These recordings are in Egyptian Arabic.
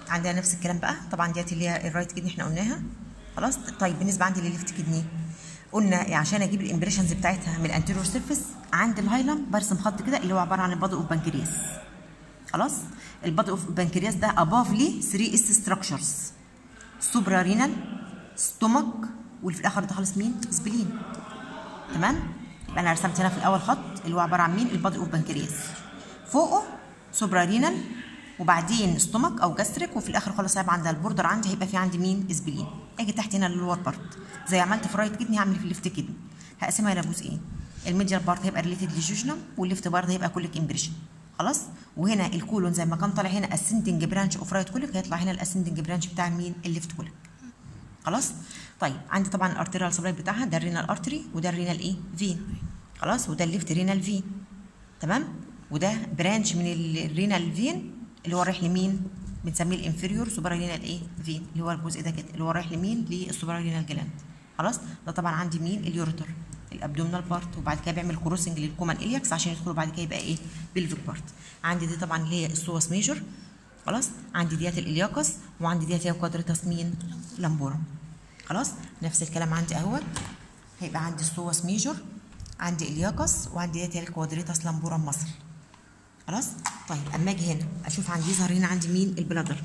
عندنا نفس الكلام بقى طبعا ديت اللي هي الرايت كدني احنا قلناها خلاص طيب بالنسبه عندي للليفت كدني قلنا عشان اجيب الامبريشنز بتاعتها من الانتيريور سيرفيس عند الهايلم برسم خط كده اللي هو عباره عن البادي اوف بنكرياس خلاص البادي اوف بنكرياس ده اباف لي 3 اس ستراكشرز سوبرا رينال ستومك واللي في الاخر ده خالص مين سبلين تمام يبقى انا رسمت هنا في الاول خط اللي هو عباره عن مين البادي اوف بنكرياس فوقه سوبرا رينال وبعدين ستومك او جاستريك وفي الاخر خالص هيبقى عند البوردر عندي هيبقى في عندي مين اسبلين اجي تحت هنا اللور بارت زي عملت في رايت كدني هعمل في الليفت كدني هقسمها الى جزئين الميديال بارت هيبقى ريليتد للجوجنم والليفت بارت هيبقى كوليك امبريشن خلاص وهنا الكولون زي ما كان طالع هنا اسندنج برانش اوف رايت كوليك هيطلع هنا الاسندنج برانش بتاع مين الليفت كوليك خلاص طيب عندي طبعا الارتيريال سبلاي بتاعها ده الرينال ارتري وده الرينال ايه فين خلاص وده الليفت رينال فين تمام وده برانش من الرينال فين اللي هو رايح لمين بنسميه الانفيريور سوبرالينال ايه فين اللي هو الجزء ده كده اللي هو رايح لمين للسوبرالينال جلاند خلاص ده طبعا عندي مين اليوريتر الابدومينال بارت وبعد كده بيعمل كروسنج للكومان الياكس عشان يدخلوا بعد كده يبقى ايه بيلفيك بارت عندي دي طبعا اللي هي السوس ميجر خلاص عندي ديت الالياكس وعندي ديت هي كوادريتاس مين لامبورم خلاص نفس الكلام عندي اهوت هيبقى عندي السوس ميجر عندي الياكس وعندي ديت هي الكوادريتاس لامبورم مصر خلاص طيب اما اجي هنا اشوف عندي يظهر هنا عندي مين البلادر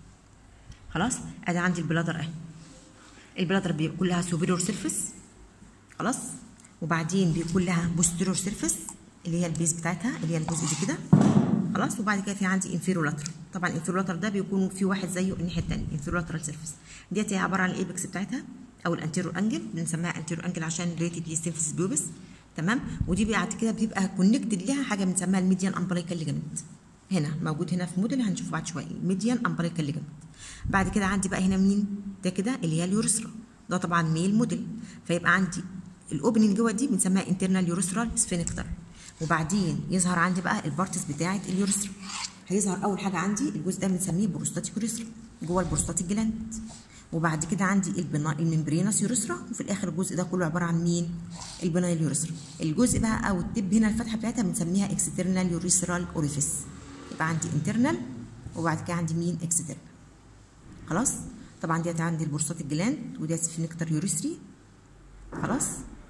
خلاص ادي عندي البلادر اهي البلادر بيكون لها سوبيريور سيرفيس خلاص وبعدين بيكون لها بوستيريور سيرفيس اللي هي البيز بتاعتها اللي هي الجزء دي كده خلاص وبعد كده في عندي انفيرولاتر طبعا انفيرولاتر ده بيكون في واحد زيه الناحيه الثانيه انفيرولاترال سيرفيس ديت هي عباره عن الايبكس بتاعتها او الانتيرور انجل بنسميها انتيرور انجل عشان ريتد للسيمفيس بيوبس تمام ودي بعد كده بتبقى كونكتد ليها حاجه بنسميها الميديان امبليكال ليجامنت هنا موجود هنا في موديل هنشوفه بعد شويه الميديان امبليكال ليجامنت بعد كده عندي بقى هنا مين ده كده اللي هي اليوريثرا ده طبعا ميل موديل فيبقى عندي الاوبننج جوه دي بنسميها انترنال يوريثرال سفينكتر وبعدين يظهر عندي بقى البارتس بتاعه اليوريثرا هيظهر اول حاجه عندي الجزء ده بنسميه بروستاتيك يوريثرا جوه البروستاتيك جلاند وبعد كده عندي البنا الممبرينس يوريثرا وفي الاخر الجزء ده كله عباره عن مين البنايل يوريثرا الجزء بقى او التب هنا الفتحه بتاعتها بنسميها اكسترنال يوريثرال اوريفيس يبقى عندي انترنال وبعد كده عندي مين اكسترنال خلاص طبعا ديت عندي البروستاتيك جلاند وديت سفينكتر يوريثري خلاص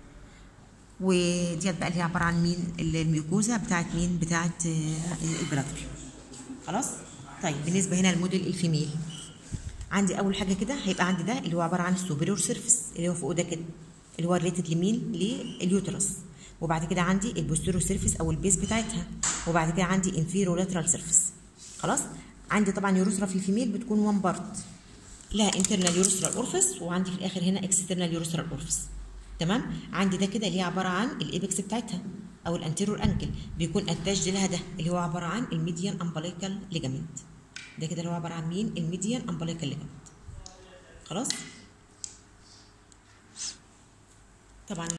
وديت بقى اللي هي عباره عن مين الميوكوزا بتاعت مين بتاعت البلاتر خلاص طيب بالنسبه هنا الموديل الفيميل عندي اول حاجه كده هيبقى عندي ده اللي هو عباره عن السوبيريور سيرفيس اللي هو فوق ده كده اللي هو ريتد لمين لليوترس وبعد كده عندي البوستيريور سيرفيس او البيز بتاعتها وبعد كده عندي انفيرو لاترال سيرفيس خلاص عندي طبعا يوريثرا في الفيميل بتكون وان بارت لها انترنال يوريثرال اورفيس وعندي في الاخر هنا اكسترنال يوريثرال اورفيس تمام عندي ده كده اللي هي عباره عن الايبكس بتاعتها او الانتيرور انكل بيكون اتاج لها ده اللي هو عباره عن الميديان امبليكال ليجامنت ده كده اللي هو عباره عن مين الميديان امبليكال ليجامنت خلاص طبعا